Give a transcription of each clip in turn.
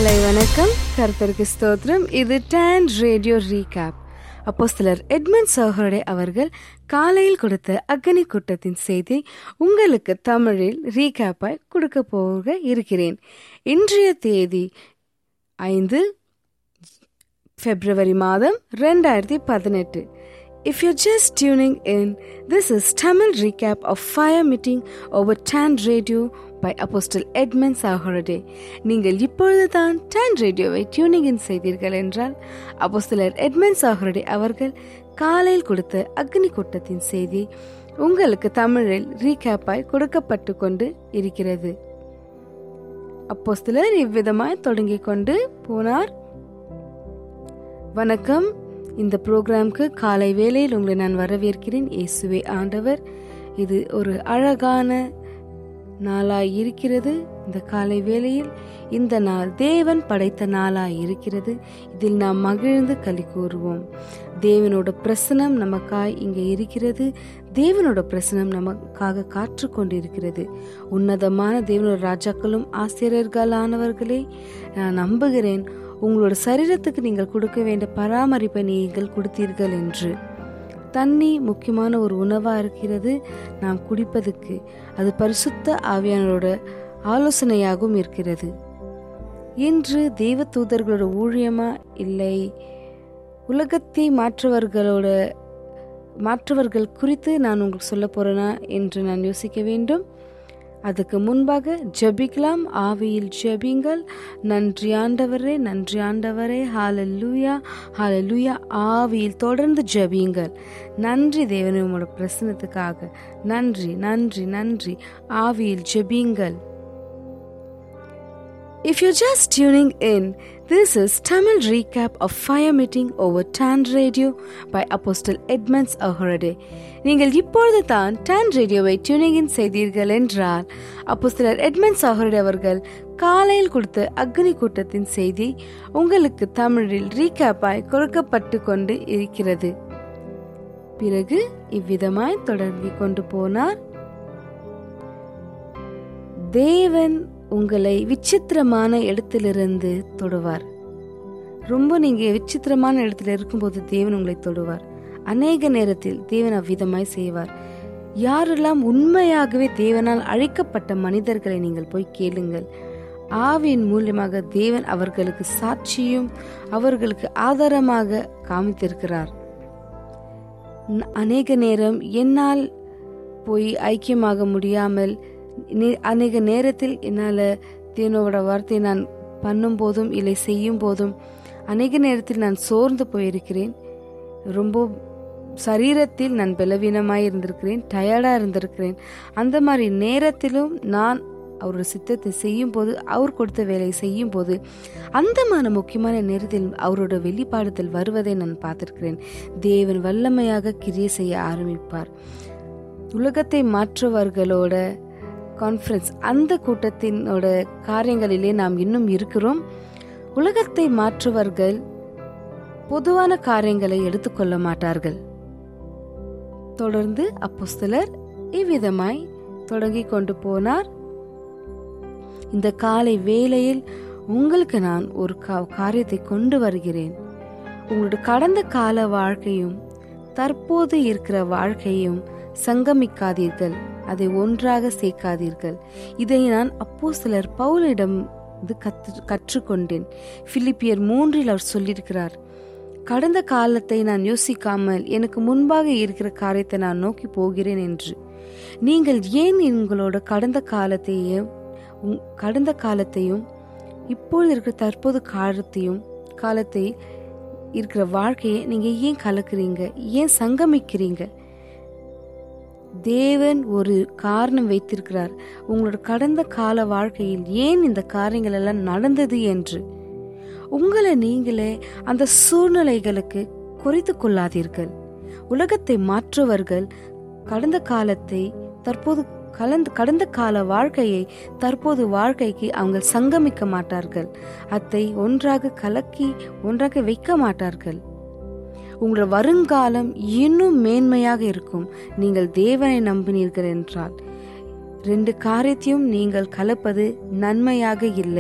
காலை வணக்கம் கர்த்தருக்கு ஸ்தோத்திரம் இது டான் ரேடியோ ரீகேப் அப்போஸ்தலர் எட்மண்ட் சோஹரடே அவர்கள் காலையில் கொடுத்த அக்னி கூட்டத்தின் செய்தி உங்களுக்கு தமிழில் ரீகேப்பாய் கொடுக்க போக இருக்கிறேன் இன்றைய தேதி ஐந்து பிப்ரவரி மாதம் ரெண்டாயிரத்தி பதினெட்டு If you're just tuning in, this is Tamil recap of Fire Meeting over Tan Radio by Apostle Edmund Sahorade. நீங்கள் இப்பொழுது தான் டான் ரேடியோவை டியூனிங் இன் செய்தீர்கள் என்றால் அப்போஸ்தலர் எட்மண்ட் சாஹரடே அவர்கள் காலையில் கொடுத்த அக்னி கூட்டத்தின் செய்தி உங்களுக்கு தமிழில் ரீகேப்பாய் கொடுக்கப்பட்டு கொண்டு இருக்கிறது அப்போஸ்தலர் இவ்விதமாய் தொடங்கிக் கொண்டு போனார் வணக்கம் இந்த ப்ரோக்ராம்க்கு காலை வேளையில் உங்களை நான் வரவேற்கிறேன் இயேசுவே ஆண்டவர் இது ஒரு அழகான நாளாய் இருக்கிறது இந்த காலை வேளையில் இந்த நாள் தேவன் படைத்த நாளாய் இருக்கிறது இதில் நாம் மகிழ்ந்து களி கூறுவோம் தேவனோட பிரசனம் நமக்காய் இங்கே இருக்கிறது தேவனோட பிரசனம் நமக்காக காற்று கொண்டிருக்கிறது உன்னதமான தேவனோட ராஜாக்களும் ஆசிரியர்களானவர்களே நான் நம்புகிறேன் உங்களோட சரீரத்துக்கு நீங்கள் கொடுக்க வேண்டிய பராமரிப்பை நீங்கள் கொடுத்தீர்கள் என்று தண்ணி முக்கியமான ஒரு உணவாக இருக்கிறது நாம் குடிப்பதற்கு அது பரிசுத்த ஆவியானோட ஆலோசனையாகவும் இருக்கிறது இன்று தெய்வ தூதர்களோட ஊழியமா இல்லை உலகத்தை மாற்றவர்களோட மாற்றவர்கள் குறித்து நான் உங்களுக்கு சொல்ல போறேனா என்று நான் யோசிக்க வேண்டும் அதுக்கு முன்பாக ஜபிக்கலாம் ஆவியில் ஜபிங்கள் நன்றி ஆண்டவரே நன்றி ஆண்டவரே ஹாலல்லூயா ஹாலல்லூயா ஆவியில் தொடர்ந்து ஜபியுங்கள் நன்றி தேவனே உங்களோட பிரசனத்துக்காக நன்றி நன்றி நன்றி ஆவியில் ஜபியுங்கள் If you're just tuning in, this is Tamil recap of Fire Meeting over Tan Radio by Apostle Edmunds Ahorade. நீங்கள் இப்பொழுது தான் டான் ரேடியோவை டியூனிங் இன் செய்தீர்கள் என்றால் அப்போஸ்தலர் எட்மண்ட்ஸ் அஹரடே அவர்கள் காலையில் கொடுத்த அக்னி கூட்டத்தின் செய்தி உங்களுக்கு தமிழில் ரீகேப்பாய் கொடுக்கப்பட்டு கொண்டு இருக்கிறது பிறகு இவ்விதமாய் தொடங்கி கொண்டு போனார் தேவன் உங்களை விசித்திரமான இடத்திலிருந்து தொடுவார் ரொம்ப நீங்க விசித்திரமான இடத்துல இருக்கும்போது தேவன் உங்களை தொடுவார் அநேக நேரத்தில் தேவன் அவ்விதமாய் செய்வார் யாரெல்லாம் உண்மையாகவே தேவனால் அழைக்கப்பட்ட மனிதர்களை நீங்கள் போய் கேளுங்கள் ஆவியின் மூலியமாக தேவன் அவர்களுக்கு சாட்சியும் அவர்களுக்கு ஆதாரமாக காமித்திருக்கிறார் அநேக நேரம் என்னால் போய் ஐக்கியமாக முடியாமல் அநேக நேரத்தில் என்னால் தேவனோட வார்த்தையை நான் பண்ணும் போதும் இல்லை செய்யும் போதும் அநேக நேரத்தில் நான் சோர்ந்து போயிருக்கிறேன் ரொம்ப சரீரத்தில் நான் பலவீனமாய் இருந்திருக்கிறேன் டயர்டாக இருந்திருக்கிறேன் அந்த மாதிரி நேரத்திலும் நான் அவரோட சித்தத்தை செய்யும் போது அவர் கொடுத்த வேலையை செய்யும் போது அந்த மாதிரி முக்கியமான நேரத்தில் அவரோட வெளிப்பாடுதல் வருவதை நான் பார்த்திருக்கிறேன் தேவன் வல்லமையாக கிரியை செய்ய ஆரம்பிப்பார் உலகத்தை மாற்றுவர்களோட கான்ஃபரன்ஸ் அந்த கூட்டத்தினோட காரியங்களிலே நாம் இன்னும் இருக்கிறோம் உலகத்தை மாற்றுவர்கள் பொதுவான காரியங்களை எடுத்துக்கொள்ள மாட்டார்கள் தொடர்ந்து அப்போஸ்தலர் இவ்விதமாய் தொடங்கி கொண்டு போனார் இந்த காலை வேளையில் உங்களுக்கு நான் ஒரு காரியத்தை கொண்டு வருகிறேன் உங்களோட கடந்த கால வாழ்க்கையும் தற்போது இருக்கிற வாழ்க்கையும் சங்கமிக்காதீர்கள் அதை ஒன்றாக சேர்க்காதீர்கள் இதை நான் அப்போ சிலர் பவுலிடம் கற்று கற்றுக்கொண்டேன் பிலிப்பியர் மூன்றில் அவர் சொல்லியிருக்கிறார் கடந்த காலத்தை நான் யோசிக்காமல் எனக்கு முன்பாக இருக்கிற காரியத்தை நான் நோக்கி போகிறேன் என்று நீங்கள் ஏன் உங்களோட கடந்த காலத்தையும் கடந்த காலத்தையும் இப்பொழுது இருக்கிற தற்போது காலத்தையும் காலத்தை இருக்கிற வாழ்க்கையை நீங்க ஏன் கலக்குறீங்க ஏன் சங்கமிக்கிறீங்க தேவன் ஒரு காரணம் வைத்திருக்கிறார் உங்களோட கடந்த கால வாழ்க்கையில் ஏன் இந்த காரியங்கள் எல்லாம் நடந்தது என்று உங்களை நீங்களே அந்த சூழ்நிலைகளுக்கு குறைத்து கொள்ளாதீர்கள் உலகத்தை மாற்றுவர்கள் கடந்த காலத்தை தற்போது கலந்து கடந்த கால வாழ்க்கையை தற்போது வாழ்க்கைக்கு அவங்க சங்கமிக்க மாட்டார்கள் அதை ஒன்றாக கலக்கி ஒன்றாக வைக்க மாட்டார்கள் உங்களோட வருங்காலம் இன்னும் மேன்மையாக இருக்கும் நீங்கள் தேவனை நம்பினீர்கள் என்றால் ரெண்டு காரியத்தையும் நீங்கள் கலப்பது நன்மையாக இல்லை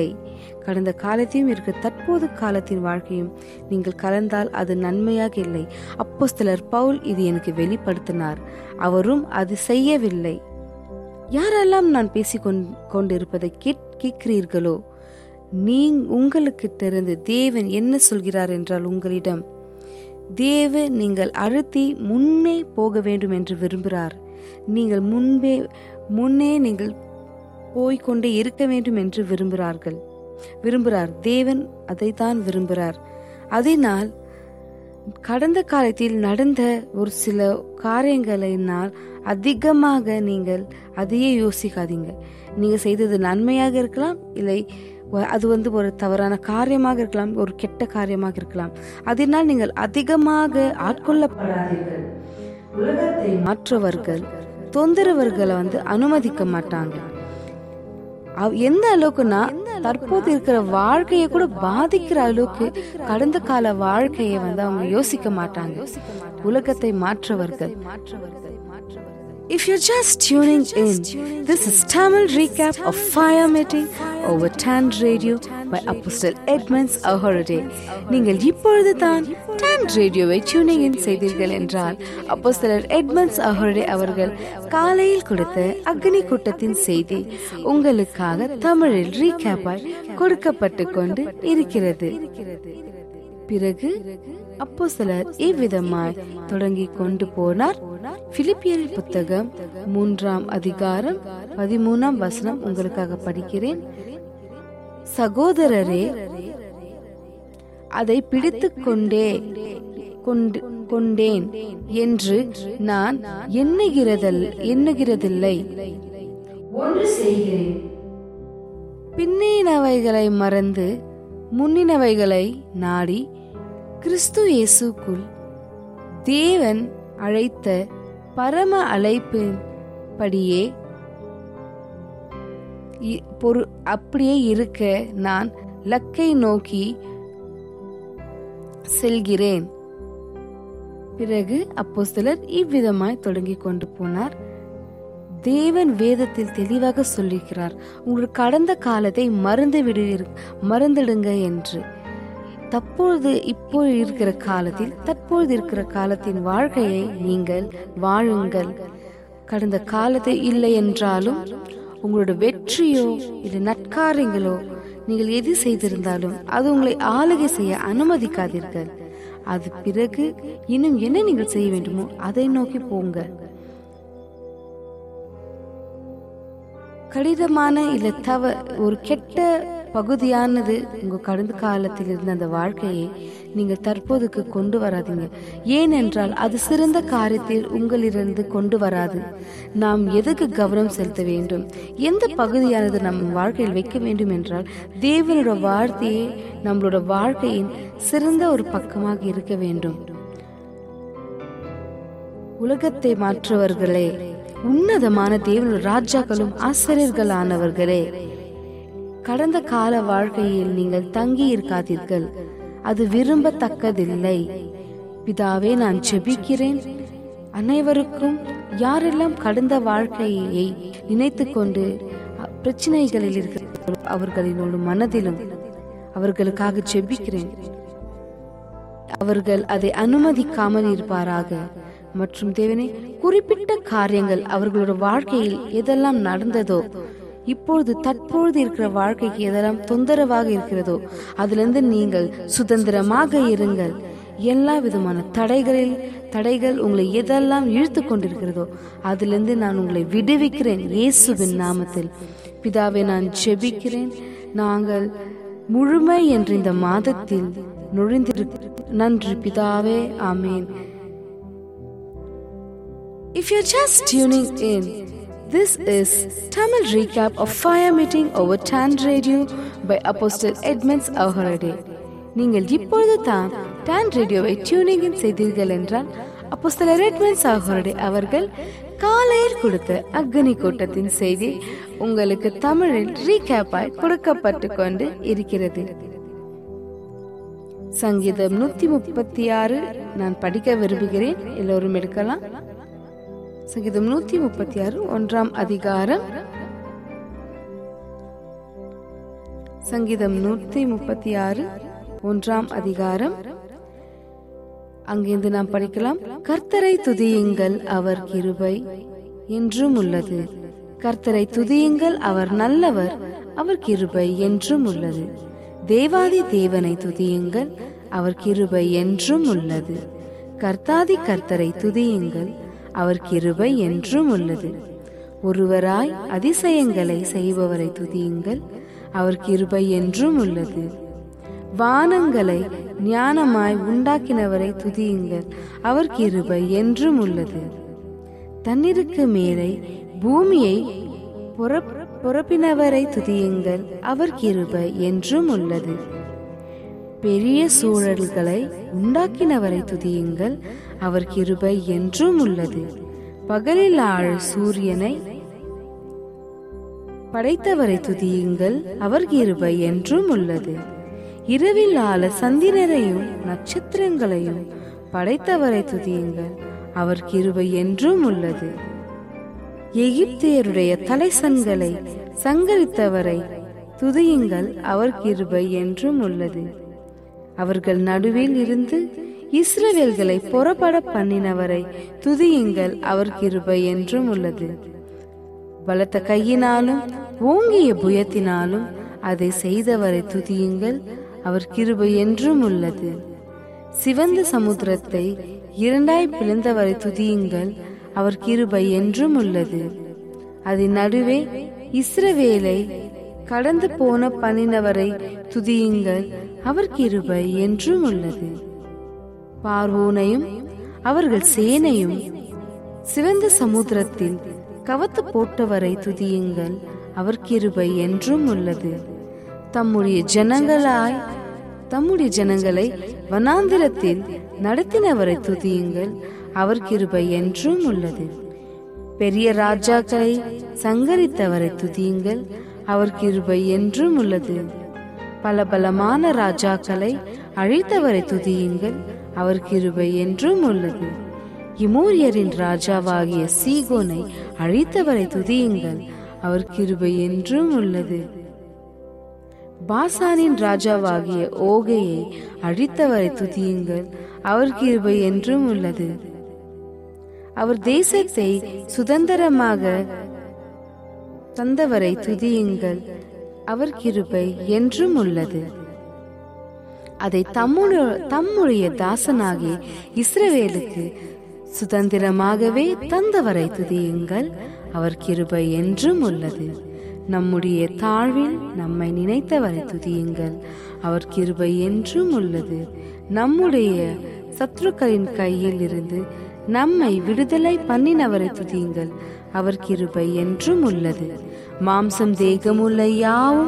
கடந்த காலத்தையும் இருக்கிற தற்போது காலத்தின் வாழ்க்கையும் நீங்கள் கலந்தால் அது நன்மையாக இல்லை அப்போஸ்தலர் பவுல் இது எனக்கு வெளிப்படுத்தினார் அவரும் அது செய்யவில்லை யாரெல்லாம் நான் பேசிக் கொண்டிருப்பதை கேட்கிறீர்களோ நீ உங்களுக்கிட்டிருந்து தேவன் என்ன சொல்கிறார் என்றால் உங்களிடம் தேவன் நீங்கள் அழுத்தி முன்னே போக வேண்டும் என்று விரும்புகிறார் நீங்கள் முன்பே முன்னே நீங்கள் போய்கொண்டே இருக்க வேண்டும் என்று விரும்புகிறார்கள் விரும்புகிறார் தேவன் அதைத்தான் விரும்புகிறார் அதனால் கடந்த காலத்தில் நடந்த ஒரு சில காரியங்களினால் அதிகமாக நீங்கள் அதையே யோசிக்காதீங்க நீங்க செய்தது நன்மையாக இருக்கலாம் இல்லை அது வந்து ஒரு தவறான காரியமாக இருக்கலாம் ஒரு கெட்ட காரியமாக இருக்கலாம் அதனால் நீங்கள் அதிகமாக ஆட்கொள்ளப்படாதீர்கள் உலகத்தை மாற்றவர்கள் தொந்தரவர்களை வந்து அனுமதிக்க மாட்டாங்க எந்த அளவுக்குன்னா தற்போது இருக்கிற வாழ்க்கையை கூட பாதிக்கிற அளவுக்கு கடந்த கால வாழ்க்கையை வந்து அவங்க யோசிக்க மாட்டாங்க உலகத்தை மாற்றவர்கள் If you're just tuning in, this is Tamil recap of Fire Meeting over Tan Radio by Apostle Edmonds Ahorade. நீங்கள் இப்பொழுது தான் டான் ரேடியோவை டியூனிங் இன் செய்தீர்கள் என்றால் அப்போஸ்தலர் எட்மண்ட்ஸ் அஹோரே அவர்கள் காலையில் கொடுத்த அக்னி கூட்டத்தின் செய்தி உங்களுக்காக தமிழில் ரீகேப்பாய் கொடுக்கப்பட்டு கொண்டு இருக்கிறது பிறகு அப்போ சிலர் இவ்விதமாய் தொடங்கி கொண்டு போனார் பிலிப்பியர் புத்தகம் மூன்றாம் அதிகாரம் பதிமூணாம் வசனம் உங்களுக்காக படிக்கிறேன் சகோதரரே அதை பிடித்து கொண்டே கொண்டேன் என்று நான் எண்ணுகிறதல் எண்ணுகிறதில்லை ஒன்று செய்கிறேன் பின்னினவைகளை மறந்து முன்னினவைகளை நாடி கிறிஸ்து இயேசுக்குள் தேவன் அழைத்த பரம அழைப்பின் படியே பொரு அப்படியே இருக்க நான் லக்கை நோக்கி செல்கிறேன் பிறகு அப்போ சிலர் இவ்விதமாய் தொடங்கி கொண்டு போனார் தேவன் வேதத்தில் தெளிவாக சொல்லியிருக்கிறார் உங்கள் கடந்த காலத்தை மறந்து விடு மறந்துடுங்க என்று தற்பொழுது இப்போ இருக்கிற காலத்தில் தற்பொழுது இருக்கிற காலத்தின் வாழ்க்கையை நீங்கள் வாழுங்கள் கடந்த காலத்தை இல்லை என்றாலும் உங்களோட வெற்றியோ இல்லை நற்காரியங்களோ நீங்கள் எது செய்திருந்தாலும் அது உங்களை ஆளுகை செய்ய அனுமதிக்காதீர்கள் அது பிறகு இன்னும் என்ன நீங்கள் செய்ய வேண்டுமோ அதை நோக்கி போங்க கடினமான இல்ல தவ ஒரு கெட்ட பகுதியானது உங்க கடந்த காலத்தில் இருந்த அந்த வாழ்க்கையை நீங்கள் தற்போதுக்கு கொண்டு வராதீங்க ஏனென்றால் அது சிறந்த காரியத்தில் உங்களிலிருந்து கொண்டு வராது நாம் எதுக்கு கவனம் செலுத்த வேண்டும் எந்த பகுதியானது நம் வாழ்க்கையில் வைக்க வேண்டும் என்றால் தேவனோட வார்த்தையே நம்மளோட வாழ்க்கையின் சிறந்த ஒரு பக்கமாக இருக்க வேண்டும் உலகத்தை மாற்றுவர்களே உன்னதமான தேவனோட ராஜாக்களும் ஆசிரியர்களானவர்களே கடந்த கால வாழ்க்கையில் நீங்கள் தங்கி இருக்காதீர்கள் அது விரும்பத்தக்கதில்லை பிதாவே நான் செபிக்கிறேன் அனைவருக்கும் யாரெல்லாம் கடந்த வாழ்க்கையை நினைத்து கொண்டு பிரச்சனைகளில் இருக்கிற அவர்களினோட மனதிலும் அவர்களுக்காக செபிக்கிறேன் அவர்கள் அதை அனுமதிக்காமல் இருப்பாராக மற்றும் தேவனே குறிப்பிட்ட காரியங்கள் அவர்களோட வாழ்க்கையில் எதெல்லாம் நடந்ததோ இப்பொழுது தற்பொழுது இருக்கிற வாழ்க்கைக்கு எதெல்லாம் தொந்தரவாக இருக்கிறதோ அதிலிருந்து நீங்கள் சுதந்திரமாக இருங்கள் எல்லா விதமான தடைகளில் தடைகள் உங்களை எதெல்லாம் இழுத்து கொண்டிருக்கிறதோ அதிலிருந்து நான் உங்களை விடுவிக்கிறேன் இயேசுவின் நாமத்தில் பிதாவை நான் ஜெபிக்கிறேன் நாங்கள் முழுமை என்ற இந்த மாதத்தில் நுழைந்திரு நன்றி பிதாவே ஆமேன் If you're just tuning in, this is Tamil recap of Fire Meeting over Tan Radio by Apostle Edmonds Ahorade. நீங்கள் இப்பொழுது தான் டான் ரேடியோவை டியூனிங் இன் செய்தீர்கள் என்றால் அப்போஸ்தலர் எட்மண்ட்ஸ் ஆகோரடே அவர்கள் காலையில் கொடுத்த அக்னி கூட்டத்தின் செய்தி உங்களுக்கு தமிழில் ரீகேப்பாய் கொடுக்கப்பட்டு கொண்டு இருக்கிறது சங்கீதம் நூத்தி முப்பத்தி ஆறு நான் படிக்க விரும்புகிறேன் எல்லோரும் எடுக்கலாம் சங்கீதம் நூத்தி முப்பத்தி ஆறு ஒன்றாம் அதிகாரம் சங்கீதம் நூற்றி முப்பத்தி ஆறு ஒன்றாம் அதிகாரம் அங்கிருந்து நாம் படிக்கலாம் கர்த்தரை துதியுங்கள் அவர் கிருபை என்றும் உள்ளது கர்த்தரை துதியுங்கள் அவர் நல்லவர் அவர் கிருபை என்றும் உள்ளது தேவாதி தேவனை துதியுங்கள் அவர் கிருபை என்றும் உள்ளது கர்த்தாதி கர்த்தரை துதியுங்கள் அவர் கிருபை என்றும் உள்ளது ஒருவராய் அதிசயங்களை செய்பவரை துதியுங்கள் அவர் கிருபை என்றும் உள்ளது வானங்களை ஞானமாய் உண்டாக்கினவரை துதியுங்கள் அவர் கிருபை என்றும் உள்ளது தண்ணீருக்கு மேலே பூமியை பொறப்பினவரை துதியுங்கள் அவர் கிருபை என்றும் உள்ளது பெரிய சூழல்களை உண்டாக்கினவரை துதியுங்கள் அவர் கிருபை என்றும் உள்ளது பகலில் ஆழ் சூரியனை படைத்தவரை துதியுங்கள் அவர் கிருபை என்றும் உள்ளது இரவில் ஆள சந்திரரையும் நட்சத்திரங்களையும் படைத்தவரை துதியுங்கள் அவர் கிருபை என்றும் உள்ளது எகிப்தியருடைய தலைசன்களை சங்கரித்தவரை துதியுங்கள் அவர் கிருபை என்றும் உள்ளது அவர்கள் நடுவில் இருந்து இஸ்ரவேல்களை புறப்பட பண்ணினவரை துதியுங்கள் அவர் கிருபை என்றும் உள்ளது பலத்த கையினாலும் ஓங்கிய புயத்தினாலும் அதை செய்தவரை துதியுங்கள் அவர் கிருபை என்றும் உள்ளது சிவந்த சமுத்திரத்தை இரண்டாய் பிளந்தவரை துதியுங்கள் அவர் கிருபை என்றும் உள்ளது அதன் நடுவே இஸ்ரவேலை கடந்து போன பண்ணினவரை துதியுங்கள் அவர் கிருபை என்றும் உள்ளது பார்வோனையும் அவர்கள் சேனையும் சிவந்த சமுத்திரத்தில் கவத்து போட்டவரை துதியுங்கள் அவர் கிருபை என்றும் உள்ளது தம்முடைய ஜனங்களாய் தம்முடைய ஜனங்களை வனாந்திரத்தில் நடத்தினவரை துதியுங்கள் அவர் கிருபை என்றும் உள்ளது பெரிய ராஜாக்களை சங்கரித்தவரை துதியுங்கள் அவர் கிருபை என்றும் உள்ளது பல பலமான ராஜாக்களை அழித்தவரை துதியுங்கள் அவர் கிருபை என்றும் உள்ளது இமோரியரின் ராஜாவாகிய சீகோனை அழித்தவரை துதியுங்கள் அவர் கிருபை என்றும் உள்ளது பாசானின் ராஜாவாகிய ஓகையை அழித்தவரை துதியுங்கள் அவர் கிருபை என்றும் உள்ளது அவர் தேசத்தை சுதந்திரமாக தந்தவரை துதியுங்கள் அவர் கிருபை என்றும் உள்ளது அதை தம்முடைய தம்முடைய தாசனாகி இஸ்ரவேலுக்கு சுதந்திரமாகவே தந்தவரை துதியுங்கள் அவர் கிருபை என்றும் உள்ளது நம்முடைய தாழ்வில் நம்மை நினைத்தவரை துதியுங்கள் அவர் கிருபை என்றும் உள்ளது நம்முடைய சத்ருக்களின் கையில் இருந்து நம்மை விடுதலை பண்ணினவரை துதியுங்கள் அவர் கிருபை என்றும் உள்ளது மாம்சம் தேகமுள்ள யாவும்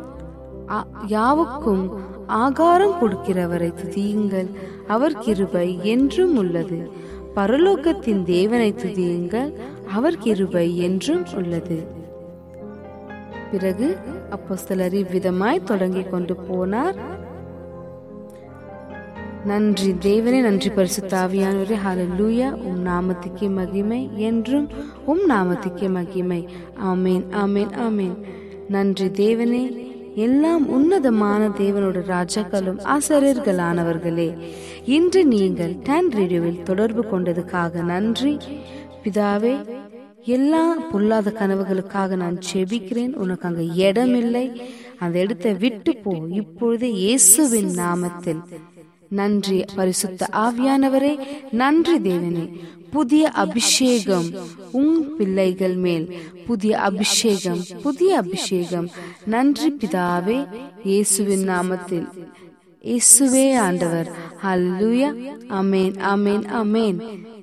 யாவுக்கும் ஆகாரம் கொடுக்கிறவரை துதியுங்கள் அவர் கிருபை என்றும் உள்ளது பரலோகத்தின் தேவனை துதியுங்கள் அவர் கிருபை என்றும் உள்ளது பிறகு அப்போஸ்தலர் இவ்விதமாய் தொடங்கி கொண்டு போனார் நன்றி தேவனே நன்றி பரிசுத்தாவியானவரே ஹalleluya உம் நாமத்துக்கே மகிமை என்றும் உம் நாமத்துக்கே மகிமை ஆமேன் ஆமேன் ஆமேன் நன்றி தேவனே எல்லாம் உன்னதமான தேவனோட ராஜாக்களும் ஆசிரியர்களானவர்களே இன்று நீங்கள் டான் ரேடியோவில் தொடர்பு கொண்டதுக்காக நன்றி பிதாவே எல்லா பொல்லாத கனவுகளுக்காக நான் செபிக்கிறேன் உனக்கு அங்க இடமில்லை அந்த இடத்தை விட்டு போ இப்பொழுதே இயேசுவின் நாமத்தில் நன்றி பரிசுத்த ஆவியானவரே நன்றி தேவனே புதிய அபிஷேகம் உன் பிள்ளைகள் மேல் புதிய அபிஷேகம் புதிய அபிஷேகம் நன்றி பிதாவே இயேசுவின் நாமத்தில் இயேசுவே ஆண்டவர் ஹல்லுயா அமேன் அமேன் அமேன்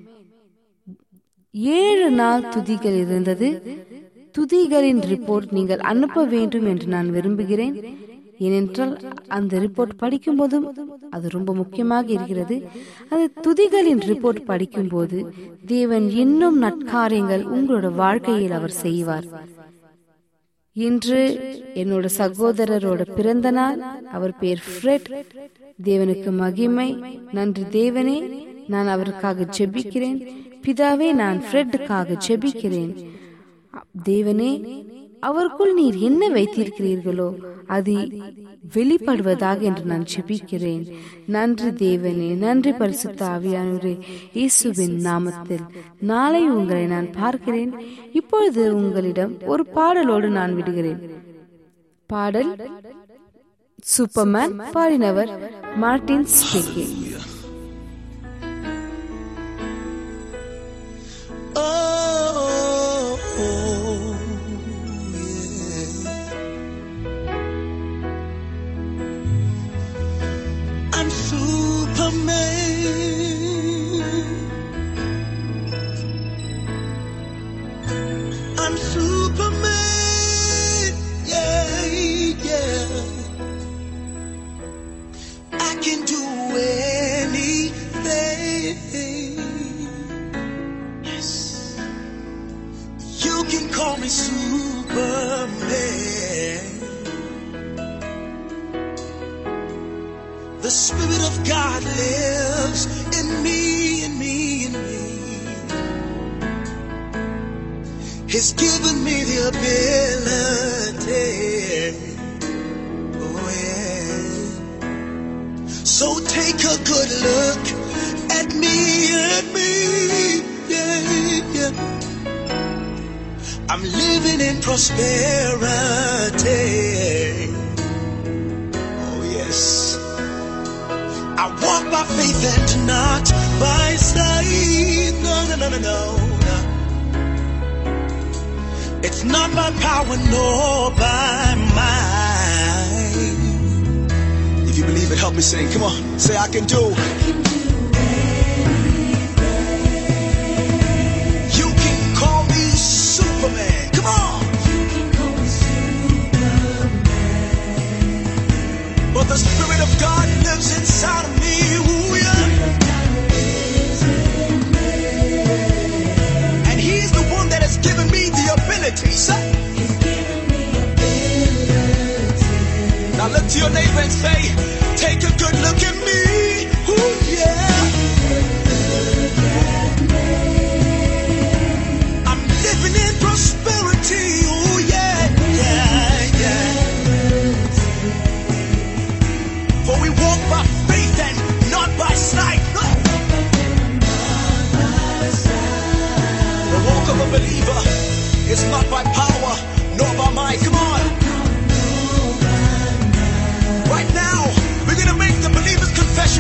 ஏழு நாள் துதிகள் இருந்தது துதிகளின் ரிப்போர்ட் நீங்கள் அனுப்ப வேண்டும் என்று நான் விரும்புகிறேன் ஏனென்றால் அந்த ரிப்போர்ட் படிக்கும் போதும் அது ரொம்ப முக்கியமாக இருக்கிறது அது துதிகளின் ரிப்போர்ட் படிக்கும் போது தேவன் இன்னும் நட்காரியங்கள் உங்களோட வாழ்க்கையில் அவர் செய்வார் இன்று என்னோட சகோதரரோட பிறந்த நாள் அவர் பேர் ஃப்ரெட் தேவனுக்கு மகிமை நன்றி தேவனே நான் அவருக்காக ஜெபிக்கிறேன் பிதாவே நான் ஃப்ரெட்டுக்காக ஜெபிக்கிறேன் தேவனே அவருக்குள் நீர் என்ன வைத்திருக்கிறீர்களோ அது வெளிப்படுவதாக என்று நான் ஜெபிக்கிறேன் நன்றி தேவனே நன்றி பரிசுத்த ஆவியானவரே இயேசுவின் நாமத்தில் நாளை உங்களை நான் பார்க்கிறேன் இப்பொழுது உங்களிடம் ஒரு பாடலோடு நான் விடுகிறேன் பாடல் சூப்பர்மேன் பாடினவர் Martin speaking Oh, oh, yeah. I'm Superman. I'm Superman. Yeah, yeah. I can do anything. Yes. You can call me Superman. The Spirit of God lives in me, in me, in me. He's given me the ability. Oh, yeah. So take a good look at me, at me. Yeah, yeah. I'm living in prosperity. Oh, yes. I walk by faith and not by sight. No, no, no, no, no. no. It's not by power nor by might. If you believe it, help me sing. Come on, say I can do. You can call me Superman. Come on. But the Spirit of God lives inside of me. Ooh, yeah. And He's the one that has given me the ability. Say. Now look to your neighbor and say, take a good look at me. Ooh, yeah. I'm living in prosperity. Ooh, yeah, yeah, yeah. For we walk by faith and not by sight. No. The walk of a believer is not by power nor by might. Come on. Right now, we're gonna make the believer's confession.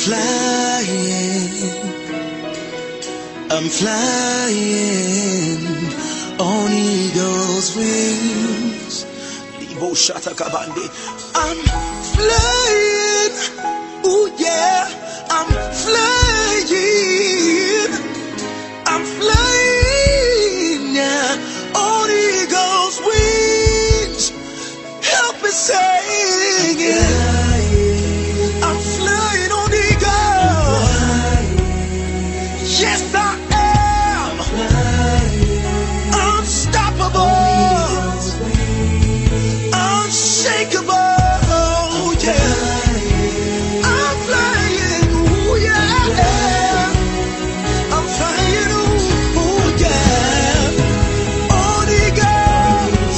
flying. I'm flying on eagle's wings. Libo Shatakabandi. I'm flying. Ooh yeah. I'm flying. I'm flying. Yeah. On eagle's wings. Help me sing it. I'm flying on eagles. Yes, I am. Unstoppable. Unshakable. Yeah. I'm flying. Ooh, yeah. I'm flying. Ooh, yeah. On eagles.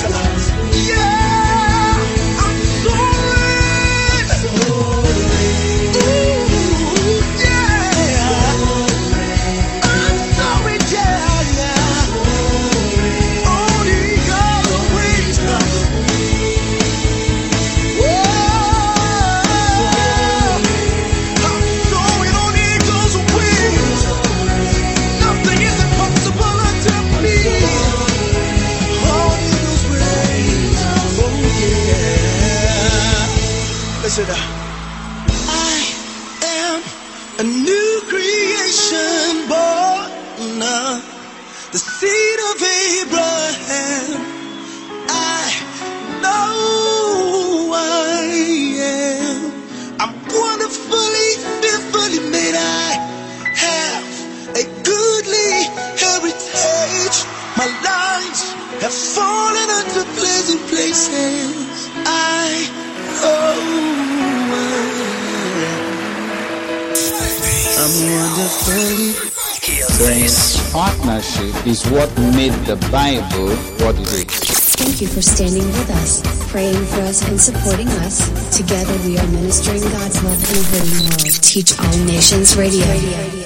Yeah. I'm soaring. Ooh, yeah. I'm sorry, yeah, yeah. On eagle's wings. Whoa. I'm soaring on eagle's wings. Nothing is impossible unto me. On eagle's wings. Oh, yeah. Listen up. I am a new creation born of the seed of Abraham. I know who I am. I'm wonderfully, fearfully made. I have a goodly heritage. My lines have fallen into pleasant places. I know who I am. I'm wonderfully. This partnership is what made the Bible what it is. Thank you for standing with us, praying for us, and supporting us. Together we are ministering God's love in a hurting world. Teach All Nations Radio.